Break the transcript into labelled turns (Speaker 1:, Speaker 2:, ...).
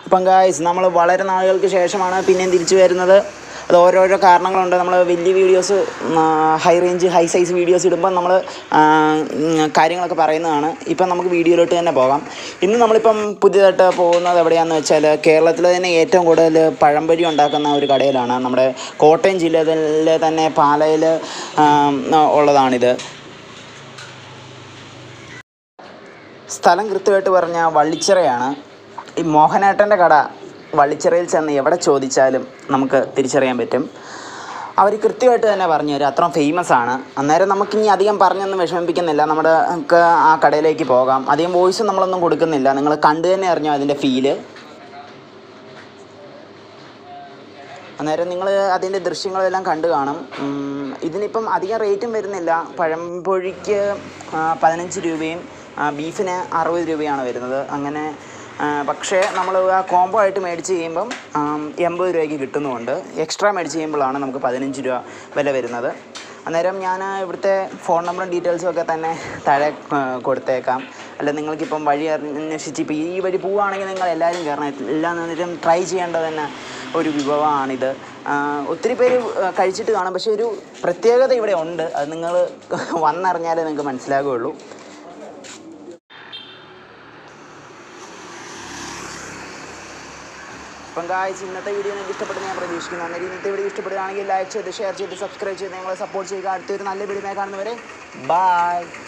Speaker 1: ഇപ്പം ഗായ്സ് നമ്മൾ വളരെ നാളുകൾക്ക് ശേഷമാണ് പിന്നെയും തിരിച്ചു വരുന്നത് അത് ഓരോരോ കാരണങ്ങളുണ്ട് നമ്മൾ വലിയ videos high range high size videos ഇടുമ്പോൾ നമ്മൾ കാര്യങ്ങളൊക്കെ പറയുന്നതാണ് ഇപ്പം നമുക്ക് വീഡിയോയിലോട്ട് തന്നെ പോകാം ഇന്ന് നമ്മളിപ്പം പുതിയതായിട്ട് പോകുന്നത് എവിടെയാണെന്ന് വെച്ചാൽ കേരളത്തിൽ തന്നെ ഏറ്റവും കൂടുതൽ പഴംപൊരി ഉണ്ടാക്കുന്ന ഒരു കടയിലാണ് നമ്മുടെ കോട്ടയം ജില്ലയിലെ തന്നെ പാലയിൽ ഉള്ളതാണിത് സ്ഥലം കൃത്യമായിട്ട് പറഞ്ഞാൽ വള്ളിച്ചിറയാണ് ഈ മോഹനേട്ടൻ്റെ കട വള്ളിച്ചിറയിൽ ചെന്ന് എവിടെ ചോദിച്ചാലും നമുക്ക് തിരിച്ചറിയാൻ പറ്റും അവർ കൃത്യമായിട്ട് തന്നെ പറഞ്ഞു തരും അത്രയും ഫേമസ് ആണ് അന്നേരം നമുക്കിനി അധികം പറഞ്ഞൊന്നും വിഷമിപ്പിക്കുന്നില്ല നമ്മുടെ നമുക്ക് ആ കടയിലേക്ക് പോകാം അധികം വോയിസ് നമ്മളൊന്നും കൊടുക്കുന്നില്ല നിങ്ങൾ കണ്ടു തന്നെ അറിഞ്ഞോ അതിൻ്റെ ഫീല് അന്നേരം നിങ്ങൾ അതിൻ്റെ ദൃശ്യങ്ങളെല്ലാം കണ്ടു കാണും ഉം, ഇതിനിപ്പം അധികം റേറ്റും വരുന്നില്ല പഴംപൊഴിക്ക് ആ, പതിനഞ്ച് രൂപയും ആ, ബീഫിന് അറുപത് രൂപയാണ് വരുന്നത് അങ്ങനെ ആ, പക്ഷേ നമ്മൾ ആ കോംബോ ആയിട്ട് മേടിച്ച് കഴിയുമ്പം ആം, എൺപത് രൂപയ്ക്ക് കിട്ടുന്നുമുണ്ട് എക്സ്ട്രാ മേടിച്ച് കഴിയുമ്പോഴാണ് നമുക്ക് പതിനഞ്ച് രൂപ വില വരുന്നത് അന്നേരം ഞാൻ ഇവിടുത്തെ ഫോൺ നമ്പറും ഡീറ്റെയിൽസും ഒക്കെ തന്നെ താഴെ ആ, കൊടുത്തേക്കാം അല്ല നിങ്ങൾക്കിപ്പം വഴി അന്വേഷിച്ച് ഇപ്പോൾ ഈ വഴി പോവുകയാണെങ്കിൽ നിങ്ങൾ എല്ലാവരും കയറണം എല്ലാം നേരം ട്രൈ ചെയ്യേണ്ടത് തന്നെ ഒരു വിഭവമാണിത് ആ, ഒത്തിരി പേര് ആ, കഴിച്ചിട്ട് കാണും പക്ഷേ ഒരു പ്രത്യേകത ഇവിടെ ഉണ്ട് അത് നിങ്ങൾ വന്നറിഞ്ഞാലേ നിങ്ങൾക്ക് മനസ്സിലാകുകയുള്ളൂ അപ്പം ഗായ്സ് ഇന്നത്തെ വീഡിയോ നിങ്ങൾക്ക് ഇഷ്ടപ്പെടുന്ന ഞാൻ പ്രതീക്ഷിക്കുന്നു അന്നേരം ഇന്നത്തെ വീഡിയോ ഇഷ്ടപ്പെടുകയാണെങ്കിൽ ലൈക്ക് ചെയ്ത് ഷെയർ ചെയ്ത് സബ്സ്ക്രൈബ് ചെയ്ത് നിങ്ങളെ സപ്പോർട്ട് ചെയ്യുക അടുത്തൊരു നല്ല വീഡിയോ കാണുന്നവരെ ബൈ